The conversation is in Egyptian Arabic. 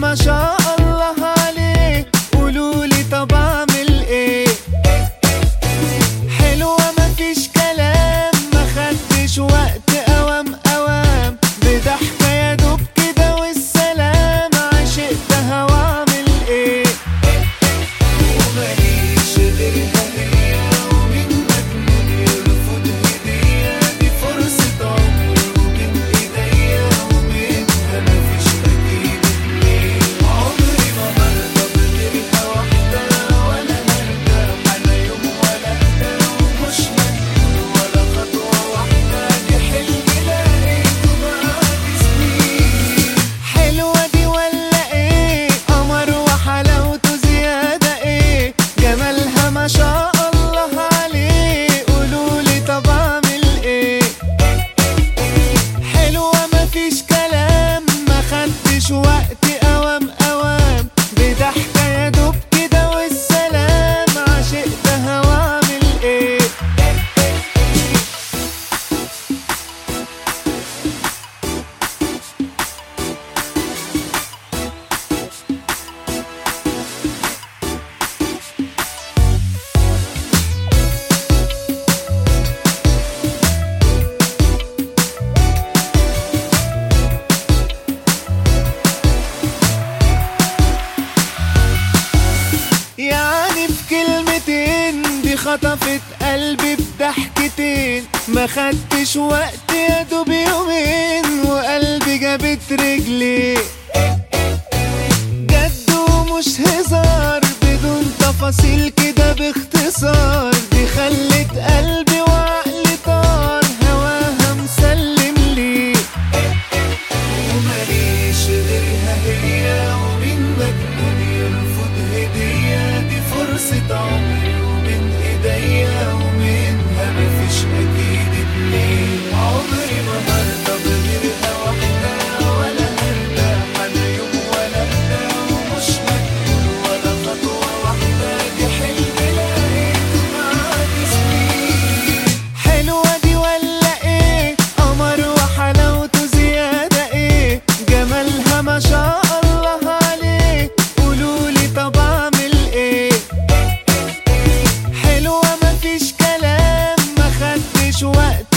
ما شاء الله عليه قولولي طب اعمل ايه حلوة مفيش كلام ما خدتش وقت اوام اوام بضحكة يا دوب كده والسلام عشقتها واعمل ايه وماليش غيرها هي ومين مجنون يرفض هدية دي فرصة عمري وبين ايديا ومنها مفيش اكيد اتنين عمري ما هرضى بغيرها واحدة ولا هرتاح على يوم ولا اهدى ومش مجنون ولا خطوة واحدة دي حلمي لقيته بعد سنين حلوة دي ولا ايه قمر وحلاوته زيادة ايه جمالها ما شاء الله عليه قولولي طب اعمل ايه حلوة مفيش كلام ما خدتش وقت اوام اوام بضحكة يا دوب كده والسلام عشقتها واعمل ايه يعني في كلمتين دي خطفت قلبي بضحكتين ما خدتش وقت يا دوب يومين وقلبي جابت رجلي جد ومش هزار بدون تفاصيل كده باختصار دي خلت قلبي وعقلي طار هواها مسلم ليه وماليش غيرها هي ومين مجنون يرفض هدية دي فرصة عمري وبين ايديا ومنها مفيش اكيد اتنين عمري ما هرضى بغيرها واحدة ولا هرتاح على يوم ولا اهدى ومش مجنون ولا خطوة واحدة دي حلمي لقيته بعد سنين حلوة دي ولا ايه قمر وحلاوته زيادة ايه جمالها ما شاء الله عليه قولولي طب اعمل ايه حلوة مفيش كلام ما خدتش وقت